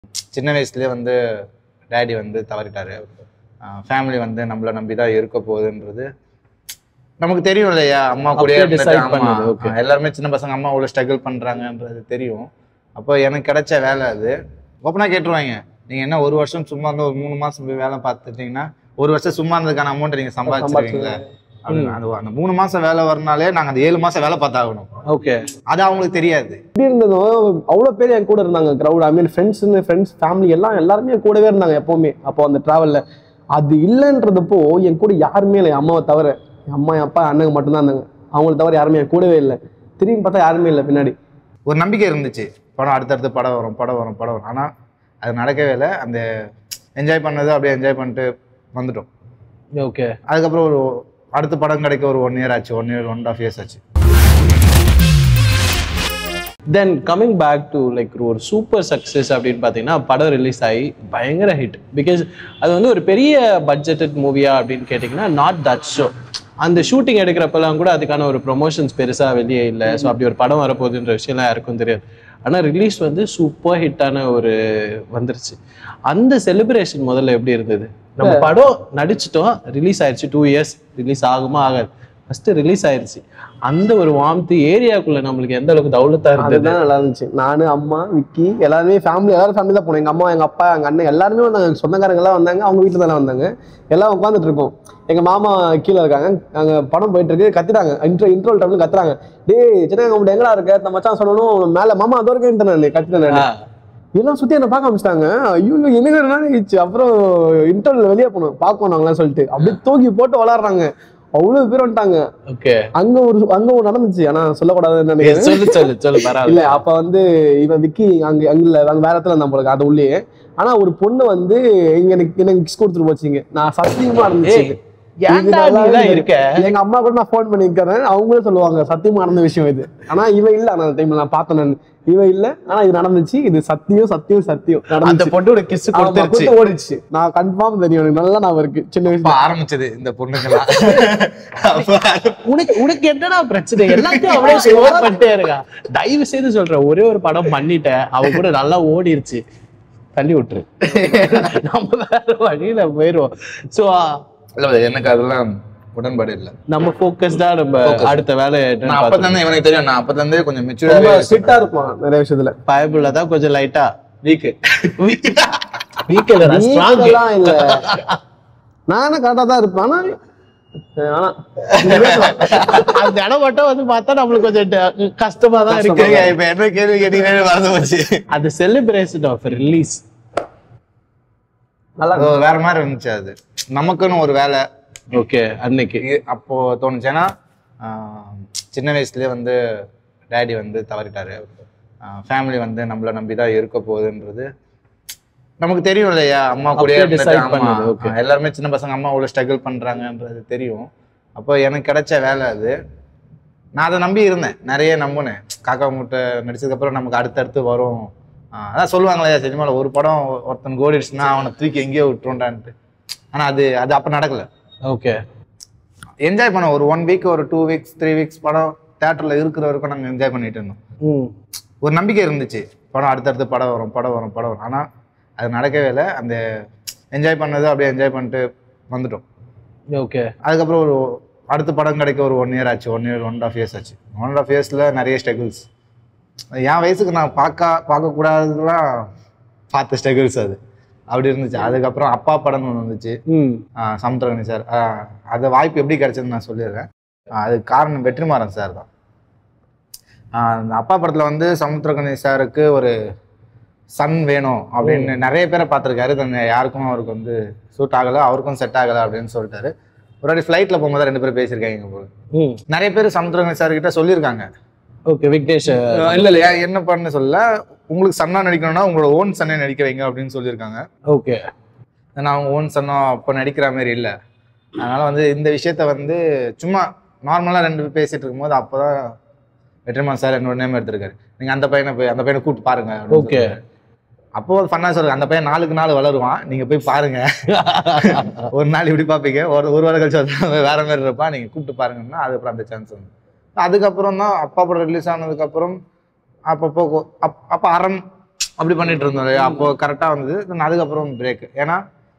சின்ன வயசுலயே வந்து டேடி வந்து தவறிட்டாரு ஃபேமிலி வந்து நம்மளை நம்பி தான் இருக்க போகுதுன்றது நமக்கு தெரியும் இல்லையா அம்மா கூட அப்படியே decide பண்ணது, okay. எல்லாருமே சின்ன பசங்க அம்மா அவ்வளோ ஸ்ட்ரகிள் பண்றாங்கன்றது தெரியும் அப்போ எனக்கு கிடைச்ச வேலை அது ஓப்பனாக கேட்டுருவாங்க நீங்க என்ன ஒரு வருஷம் சும்மா இருந்து ஒரு மூணு மாசம் போய் வேலை பார்த்துட்டீங்கன்னா ஒரு வருஷம் சும்மா இருந்ததுக்கான அமௌண்ட் நீங்க சம்பாதிச்சிருவீங்களா அப்படின்னு அந்த அந்த மூணு மாசம் வேலை வரனாலே நாங்க அந்த ஏழு மாசம் வேலை பார்த்தாகணும் ஓகே அது அவங்களுக்கு தெரியாது எப்படி இருந்ததும் அவ்வளோ பேர் என் கூட இருந்தாங்க க்ரௌட் ஐ மீன் ஃப்ரெண்ட்ஸ்னு ஃப்ரெண்ட்ஸ் ஃபேமிலி எல்லாம் எல்லாருமே என் கூடவே இருந்தாங்க எப்போவுமே அப்போ அந்த ட்ராவலில் அது இல்லைன்றதப்போ என் கூட யாருமே இல்லை என் அம்மாவை தவிர என் அம்மா என் அப்பா அண்ணங்க மட்டும்தான் இருந்தாங்க அவங்கள தவிர யாருமே என் கூடவே இல்லை திரும்பி பார்த்தா யாருமே இல்லை பின்னாடி ஒரு நம்பிக்கை இருந்துச்சு படம் அடுத்தடுத்து படம் வரும் படம் வரும் படம் வரும் ஆனால் அது நடக்கவே இல்லை அந்த என்ஜாய் பண்ணது அப்படியே என்ஜாய் பண்ணிட்டு வந்துட்டோம் ஓகே அதுக்கப்புறம் ஒரு அடுத்த படம் கிடைக்க ஒரு ஒன் இயர் ஆச்சு one year one of years ஆச்சு then coming back to like ஒரு சூப்பர் சக்ஸஸ் அப்படின்னு பார்த்தீங்கன்னா படம் ரிலீஸ் ஆகி பயங்கர ஹிட் பிகாஸ் அது வந்து ஒரு பெரிய பட்ஜெட்டட் மூவியா அப்படின்னு கேட்டிங்கன்னா நாட் தட் ஷோ அந்த ஷூட்டிங் எடுக்கிறப்பெல்லாம் கூட அதுக்கான ஒரு ப்ரொமோஷன்ஸ் பெருசாக வெளியே இல்லை ஸோ அப்படி ஒரு படம் வரப்போகுதுன்ற விஷயம்லாம் யாருக்கும் தெரியாது ஆனால் ரிலீஸ் வந்து சூப்பர் ஹிட்டான ஒரு வந்துருச்சு அந்த செலிப்ரேஷன் முதல்ல எப்படி இருந்தது நம்ம படம் நடிச்சிட்டோம் ரிலீஸ் ஆயிடுச்சு டூ இயர்ஸ் ரிலீஸ் ஆகுமா ஆகாது ஃபர்ஸ்ட் ரிலீஸ் ஆயிருச்சு அந்த ஒரு வார்ம்த்து ஏரியாக்குள்ள நம்மளுக்கு எந்த அளவுக்கு தௌலத்தா இருந்தது அதுதான் நல்லா இருந்துச்சு நானு அம்மா விக்கி எல்லாருமே ஃபேமிலி எல்லாரும் ஃபேமிலி தான் போனோம் எங்க அம்மா எங்க அப்பா எங்க அண்ணன் எல்லாருமே வந்தாங்க சொந்தக்காரங்க எல்லாம் வந்தாங்க அவங்க வீட்டுல தானே வந்தாங்க எல்லாம் உட்காந்துட்டு இருக்கோம் எங்க மாமா கீழே இருக்காங்க அங்க படம் போயிட்டு இருக்கு கத்திட்டாங்க இன்ட்ரோ இன்ட்ரோல் டைம்ல கத்துறாங்க டேய் சின்ன உங்க எங்கடா இருக்க இந்த மச்சான் சொல்லணும் மேல மாமா அதோ இருக்கேன் நான் கத்திட்டேன் நானு. ஆ, எல்லாம் சுத்தி என்ன பார்க்க ஆரம்பிச்சிட்டாங்க ஐயோ என்ன ஆயிடுச்சு அப்புறம் இன்டர்வல் வெளியே போனோம் பார்க்கணும் நாங்களாம் சொல்லிட்டு அப்படியே தூக்கி போட்டு விளாடுறாங்க அவ்வளவு பேர் வந்துட்டாங்க ஓகே அங்க ஒரு அங்க ஒரு நடந்துச்சு ஆனா சொல்லக்கூடாதுன்னு நினைக்கிறேன் சொல்லு சொல்லு சொல்லு பரவாயில்ல இல்ல அப்ப வந்து இவன் விக்கி அங்க அங்க இல்ல அங்க வேற இடத்துல இருந்தான் போல அது உள்ளே ஆனா ஒரு பொண்ணு வந்து இங்க எனக்கு எனக்கு கிஸ் கொடுத்துட்டு போச்சுங்க நான் சத்தியமா இருந்துச்சு ஏய், ஏன்டா இது நல்லா நீ தான் இருக்கு. இருக்க எங்க அம்மா கூட நான் ஃபோன் பண்ணிருக்கேன் அவங்களே சொல்லுவாங்க சத்தியமா நடந்த விஷயம் இது ஆனா இவன் இல்ல அந்த டைம்ல நான் பார்த்தேன் நான் இவன் இல்ல ஆனா இது நடந்துச்சு இது சத்தியம் சத்தியம் சத்தியம் அந்த நடந்துச்சு பொண்ணோட கிஸ் ஆமா, கொடுத்துருச்சு கொடுத்து ஓடிச்சு நான் கன்ஃபார்ம் தெரியும் எனக்கு நல்லா நான் இருக்கு சின்ன இப்போ வயசுல ஆரம்பிச்சது இந்த பொண்ணுங்கெல்லாம் அப்போ உனக்கு உனக்கு என்னடா பிரச்சனை எல்லாத்தையும் அவளே ஸ்கோர் பண்ணிட்டே இருக்கா தயவு செய்து சொல்றேன் ஒரே ஒரு படம் பண்ணிட்டேன் அவ கூட நல்லா ஓடிருச்சு தள்ளி விட்டுரு நம்ம வேற வழியில போயிருவோம் சோ இல்ல எனக்கு அதெல்லாம் உடன்பாடு இல்லை நம்ம ஃபோக்கஸ்டா நம்ம Focus. அடுத்த வேலை நான் அப்பதான் இவனுக்கு தெரியும் நான் அப்பதான் கொஞ்சம் ரொம்ப மெச்சூர்டாவே ஸ்ட்ரிக்டா இருப்பான் நிறைய விஷயத்துல பயபுள்ள தான் கொஞ்சம் லைட்டா வீக்கு வீக் இல்ல ஸ்ட்ராங் நீங்கெல்லாம் இல்ல நானே கரெக்டா தான் இருப்பேன் ஆனா ஆனா அந்த இடம் மட்டும் வந்து பார்த்தா நம்மளுக்கு கொஞ்சம் ட- கஷ்டமா தான் இருக்கு இப்ப என்ன கேள்வி கேட்டீங்கன்னு மறந்து போச்சு அது செலிப்ரேஷன் ஆஃப் ரிலீஸ் நல்லா அது வேற மாதிரி இருந்துச்சு அது நமக்குன்னு ஒரு வேலை ஓகே அன்னைக்கு இ- அப்போ தோணுச்சுன்னா ஆஹ், சின்ன வயசுலயே வந்து டேடி வந்து தவறிட்டாரு ஃபேமிலி வந்து நம்மளை நம்பி தான் இருக்க போகுதுன்றது நமக்கு தெரியும் இல்லையா அம்மா கூட அப்படியே இருந்துட்டு, decide ஆமா, பண்ணது, okay. எல்லாருமே சின்ன பசங்க அம்மா அவ்வளோ ஸ்ட்ரகிள் பண்றாங்கன்றது தெரியும் அப்போ எனக்கு கிடைச்ச வேலை அது நான் அதை நம்பி இருந்தேன் நிறைய நம்பினேன் காக்கா முட்டை நடிச்சதுக்கு அப்புறம் நமக்கு அடுத்தடுத்து வரும் ஆஹ், அதான் சொல்லுவாங்களே சினிமாவில் ஒரு படம் ஒருத்தன் கோடிடுச்சுன்னா அவனை தூக்கி எங்கேயோ விட்டுருண்டான்ட்டு ஆனா அது அது அப்போ நடக்கல ஓகே என்ஜாய் பண்ணோம் ஒரு ஒன் வீக் ஒரு டூ வீக்ஸ் த்ரீ வீக்ஸ் படம் தேட்டரில் இருக்கிற வரைக்கும் நாங்கள் என்ஜாய் பண்ணிட்டு இருந்தோம் ம் ஒரு நம்பிக்கை இருந்துச்சு படம் அடுத்தடுத்து படம் வரும் படம் வரும் படம் வரும் ஆனால் அது நடக்கவே இல்லை அந்த என்ஜாய் பண்ணது அப்படியே என்ஜாய் பண்ணிட்டு வந்துட்டோம் ஓகே அதுக்கப்புறம் ஒரு அடுத்த படம் கிடைக்க ஒரு ஒன் இயர் ஆச்சு one year one of years ஆச்சு ஒன் ஆஃப் இயர்ஸில் நிறைய ஸ்ட்ரகிள்ஸ் என் வயசுக்கு நான் பார்க்க பார்க்கக்கூடாததுலாம் பார்த்த ஸ்ட்ரகிள்ஸ் அது அப்படி இருந்துச்சு அதுக்கப்புறம் அப்பா படம்னு ஒன்று வந்துச்சு ம் ஆஹ் சமுத்திரகனி சார் ஆஹ் அது வாய்ப்பு எப்படி கிடைச்சதுன்னு நான் சொல்லிடுறேன் ஆஹ் அதுக்கு காரணம் வெற்றிமாறன் சார் தான் ஆஹ் அந்த அப்பா படத்தில் வந்து சமுத்திரகனி சாருக்கு ஒரு சன் வேணும் அப்படின்னு நிறைய பேரை பார்த்துருக்காரு தன்னை யாருக்கும் அவருக்கு வந்து சூட் ஆகலை அவருக்கும் செட் ஆகலை அப்படின்னு சொல்லிட்டாரு ஒரு வாட்டி ஃப்ளைட்டில் போகும்போது ரெண்டு பேரும் பேசியிருக்காங்க போல ம் நிறைய பேர் சமுத்திரகனி சார் கிட்ட சொல்லியிருக்காங்க ஓகே விக்னேஷ் இல்லை இல்லை என்ன பண்ண சொல்ல உங்களுக்கு சன்னா நடிக்கணும்னா உங்களோட ஓன் சன்னே நடிக்க வைங்க அப்படின்னு சொல்லியிருக்காங்க ஓகே நான் அவங்க ஓன் சன்னம் அப்போ நடிக்கிற மாதிரி இல்லை அதனால வந்து இந்த விஷயத்த வந்து சும்மா நார்மலாக ரெண்டு பேர் பேசிட்டு இருக்கும்போது அப்போதான் வெற்றிமான் சார் என்னோட நேம் எடுத்திருக்காரு நீங்கள் அந்த பையனை போய் அந்த பையனை கூப்பிட்டு பாருங்க அப்படின்னு Okay. சொல்றாரு. அப்போ ஃபன்னா சொல்லுங்க அந்த பையன் நாளுக்கு நாள் வளருவான் நீங்க போய் பாருங்க ஒரு நாள் இப்படி பார்ப்பீங்க ஒரு ஒரு வாரம் கழிச்சு வந்து வேற மாதிரி இருப்பான் நீங்க கூப்பிட்டு பாருங்கன்னா அதுக்கப்புறம் அந்த சான்ஸ் வந்து அதுக்கப்புறம் தான் அப்பா படம் ரிலீஸ் ஆனதுக்கப்புறம் அப்பப்போ கொ- அப் அப்போ அறம் அப்படி பண்ணிட்டு இருந்தோம் இல்லையா? அப்போ கரெக்டாக வந்தது then அதுக்கப்புறம் பிரேக் ஏன்னா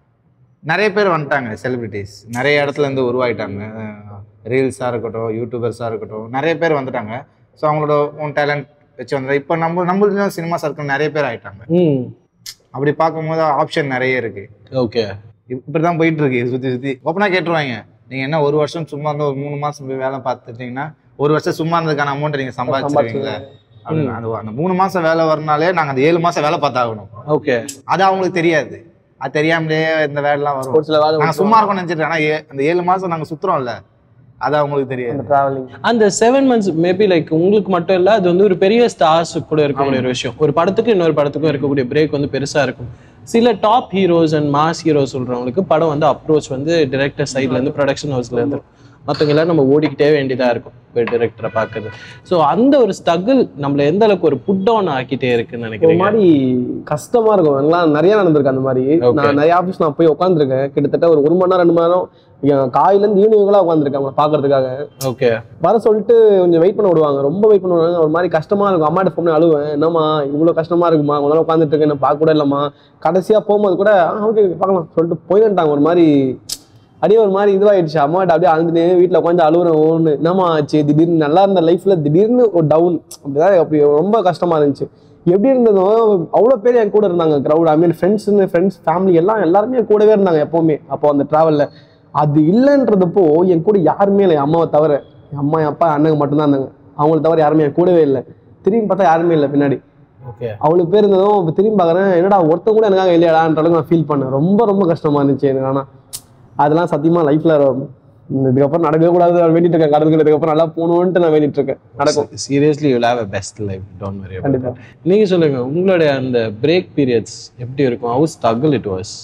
நிறைய பேர் வந்துட்டாங்க செலிபிரிட்டிஸ் நிறைய இடத்துல இருந்து உருவாயிட்டாங்க ரீல்ஸாக இருக்கட்டும் யூடியூபர்ஸாக இருக்கட்டும் நிறைய பேர் வந்துட்டாங்க ஸோ அவங்களோட ஓன் டேலண்ட் வச்சு வந்து இப்போ நம்ம நம்மளுக்கும் சினிமா சர்க்கிள் நிறைய பேர் ஆயிட்டாங்க ம் அப்படி பார்க்கும்போது ஆப்ஷன் நிறைய இருக்கு ஓகே இப்படி தான் போயிட்டு இருக்கு சுற்றி சுற்றி ஓப்பனாக கேட்டுருவாங்க நீங்கள் என்ன ஒரு வருஷம் சும்மா இருந்து ஒரு மூணு மாதம் போய் வேலை பார்த்துட்டீங்கன்னா ஒரு வருஷம் சும்மா இருந்ததுக்கான அமௌண்ட் நீங்கள் சம்பாதிச்சிருவீங்களா அப்படின்னு அந்த அந்த மூணு மாதம் வேலை வரனாலே நாங்கள் அந்த ஏழு மாதம் வேலை பார்த்தாகணும் ஓகே அது அவங்களுக்கு தெரியாது அது தெரியாமலே இந்த வேலைலாம் வரும் ஒரு சில வேலை நாங்கள் சும்மா இருக்கோம்னு நினச்சிட்டு ஆனால் ஏ- அந்த ஏழு மாதம் நாங்கள் சுற்றுறோம்ல அது அவங்களுக்கு தெரியாது டிராவலிங் அந்த செவன் மந்த்ஸ் மேபி லைக் உங்களுக்கு மட்டும் இல்ல அது வந்து ஒரு பெரிய ஸ்டார்ஸ் கூட இருக்கக்கூடிய ஒரு விஷயம் ஒரு படத்துக்கு இன்னொரு படத்துக்கும் இருக்கக்கூடிய பிரேக் வந்து பெருசா இருக்கும் சில top heroes and mass heroes சொல்றவங்களுக்கு படம் வந்து அப்ரோச் வந்து டிரெக்டர் சைட்ல இருந்து ப்ரொடக்ஷன் ஹவுஸ்ல இருந்து மற்றவங்க எல்லாம் நம்ம ஓடிக்கிட்டே வேண்டியதா இருக்கும் போய் டிரெக்டரை பார்க்குறது ஸோ அந்த ஒரு ஸ்ட்ரகிள் நம்மள எந்த அளவுக்கு ஒரு புட் டவுன் ஆக்கிட்டே இருக்குன்னு ஒரு நினைக்கிறீங்க மாதிரி கஷ்டமா இருக்கும் எல்லாம் நிறைய நடந்திருக்கு அந்த மாதிரி Okay. நான் நிறைய ஆஃபீஸ் நான் போய் உட்காந்துருக்கேன் கிட்டத்தட்ட ஒரு ஒரு மணி நேரம் ரெண்டு மணி நேரம் என் காலையில இருந்து ஈவினிங்லாம் உட்காந்துருக்கேன் அவங்களை பாக்குறதுக்காக ஓகே வர சொல்லிட்டு கொஞ்சம் வெயிட் பண்ண விடுவாங்க ரொம்ப வெயிட் பண்ண விடுவாங்க ஒரு மாதிரி கஷ்டமா இருக்கும் அம்மாட்ட ஃபோன் அழுவேன் என்னம்மா இவ்வளவு கஷ்டமா இருக்குமா கொஞ்ச நேரம் உட்காந்துட்டு இருக்கேன் என்ன பார்க்க கூட இல்லம்மா கடைசியா போகும்போது கூட ஓகே பார்க்கலாம் சொல்லிட்டு போயிட்டாங்க ஒரு மாதிரி அப்படியே ஒரு மாதிரி இதுவாயிடுச்சு அம்மாட்ட அப்படியே அழுதுனே வீட்டில் உட்காந்து அழுகுறேன் ஒன்று என்னம்மா ஆச்சு திடீர்னு நல்லா இருந்த லைஃப்ல திடீர்னு ஒரு டவுன் அப்படிதான் அப்படி ரொம்ப கஷ்டமா இருந்துச்சு எப்படி இருந்ததோ அவ்வளோ பேர் என் கூட இருந்தாங்க க்ரௌட் ஐ மீன் ஃப்ரெண்ட்ஸ்னு ஃப்ரெண்ட்ஸ் ஃபேமிலி எல்லாம் எல்லாருமே என் கூடவே இருந்தாங்க எப்போவுமே அப்போ அந்த ட்ராவலில் அது இல்லைன்றதப்போ என் கூட யாருமே இல்லை என் அம்மாவை தவிர என் அம்மா என் அப்பா அண்ணங்க மட்டும்தான் இருந்தாங்க அவங்கள தவிர யாருமே என் கூடவே இல்லை திரும்பி பார்த்தா யாருமே இல்லை பின்னாடி ஓகே அவ்வளோ பேர் இருந்ததும் இப்போ திரும்பி பார்க்குறேன் என்னடா ஒருத்தன் கூட எனக்காக இல்லையாடான்ற அளவுக்கு நான் ஃபீல் பண்ணேன் ரொம்ப ரொம்ப கஷ்டமா இருந்துச்சு எனக்கு ஆனால் அதெல்லாம் சத்தியமாக லைஃப்பில் இதுக்கப்புறம் நடக்கவே கூடாது நான் வேண்டிட்டு இருக்கேன் கடலுக்கு இதுக்கப்புறம் நல்லா போகணுன்ட்டு நான் வேண்டிட்டு இருக்கேன் நடக்கும் seriously you have a best life don't worry கண்டிப்பா நீங்க சொல்லுங்க உங்களுடைய அந்த பிரேக் பீரியட்ஸ் எப்படி இருக்கும் how struggle it was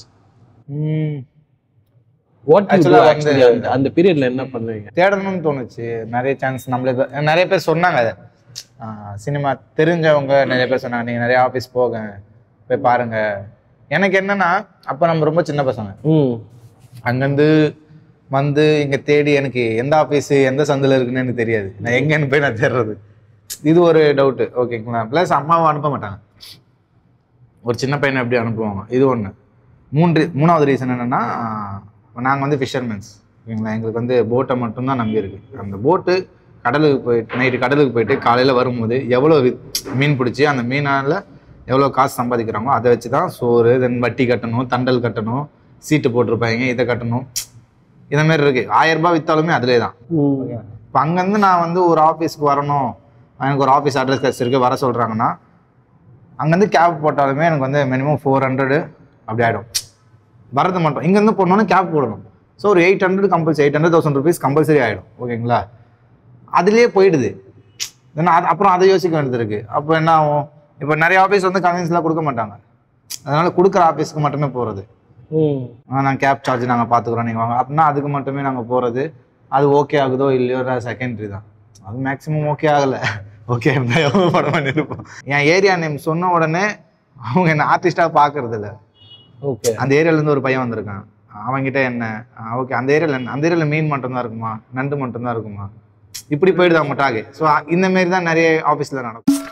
what Actually, வந்து- ஆக்சுவலி அந்த அந்த பீரியட்ல என்ன பண்ணுவீங்க தேடணும்னு தோணுச்சு நிறைய சான்ஸ் நம்மளுக்கு நிறைய பேர் சொன்னாங்க அதை சினிமா தெரிஞ்சவங்க நிறைய பேர் சொன்னாங்க நீங்கள் நிறைய ஆஃபீஸ் போக போய் பாருங்க எனக்கு என்னன்னா அப்போ நம்ம ரொம்ப சின்ன பசங்க ம் அங்கேருந்து வந்து இங்கே தேடி எனக்கு எந்த ஆஃபீஸு எந்த சந்தில் இருக்குன்னு எனக்கு தெரியாது நான் எங்கேன்னு போய் நான் தேடுறது இது ஒரு டவுட்டு ஓகேங்களா ப்ளஸ் அம்மாவை அனுப்ப மாட்டாங்க ஒரு சின்ன பையனை எப்படி அனுப்புவாங்க இது ஒன்று மூன்று மூணாவது ரீசன் என்னென்னா நாங்கள் வந்து ஃபிஷர்மென்ஸ் ஓகேங்களா எங்களுக்கு வந்து போட்டை மட்டும்தான் நம்பி இருக்கு அந்த போட்டு கடலுக்கு போயிட்டு நைட்டு கடலுக்கு போயிட்டு காலையில் வரும்போது எவ்வளோ வி- மீன் பிடிச்சி அந்த மீனால் எவ்வளோ காசு சம்பாதிக்கிறாங்களோ அதை வச்சு தான் சோறு தென் வட்டி கட்டணும் தண்டல் கட்டணும் சீட்டு போட்டிருப்பாங்க இதை கட்டணும் இந்த மாதிரி இருக்கு ஆயிரம் ரூபாய் வித்தாலுமே அதிலே தான் ம். இப்போ அங்கேருந்து நான் வந்து ஒரு ஆஃபீஸ்க்கு வரணும் எனக்கு ஒரு ஆஃபீஸ் அட்ரஸ் கிடச்சிருக்கு வர சொல்கிறாங்கன்னா அங்கேருந்து கேப் போட்டாலுமே எனக்கு வந்து மினிமம் ஃபோர் ஹண்ட்ரடு அப்படி ஆகிடும் வரது மட்டும் இங்கேருந்து போடணும்னா கேப் போடணும் ஸோ ஒரு eight hundred compulsory eight hundred thousand rupees compulsory ஆகிடும் ஓகேங்களா அதுலேயே போயிடுது ஏன்னா அது அப்புறம் அதை யோசிக்க வேண்டியது இருக்குது அப்போ என்ன ஆகும் இப்போ நிறைய ஆஃபீஸ் வந்து கன்வீன்ஸ்லாம் கொடுக்க மாட்டாங்க அதனால கொடுக்குற ஆஃபீஸ்க்கு மட்டுமே போகிறது ம் நாங்கள் கேப் சார்ஜ் நாங்கள் பார்த்துக்குறோம் நீங்கள் வாங்க அப்படின்னா அதுக்கு மட்டுமே நாங்கள் போகிறது அது ஓகே ஆகுதோ இல்லையோ செகண்டரி தான் அது மேக்ஸிமம் ஓகே ஆகலை ஓகே இருந்தால் எவ்வளோ படம் பண்ணியிருப்போம் என் ஏரியா நேம் சொன்ன உடனே அவங்க என்ன ஆர்டிஸ்டாக பார்க்கறது இல்ல ஓகே அந்த ஏரியாலேருந்து ஒரு பையன் வந்திருக்கான் அவன்கிட்ட என்ன ஓகே அந்த ஏரியாவில் என்ன அந்த ஏரியாவில் மீன் மட்டும்தான் இருக்குமா நண்டு மட்டும்தான் இருக்குமா இப்படி போயிடுது அவங்க டாகு ஸோ இந்த மாரி தான் நிறைய ஆஃபீஸில் நடக்கும்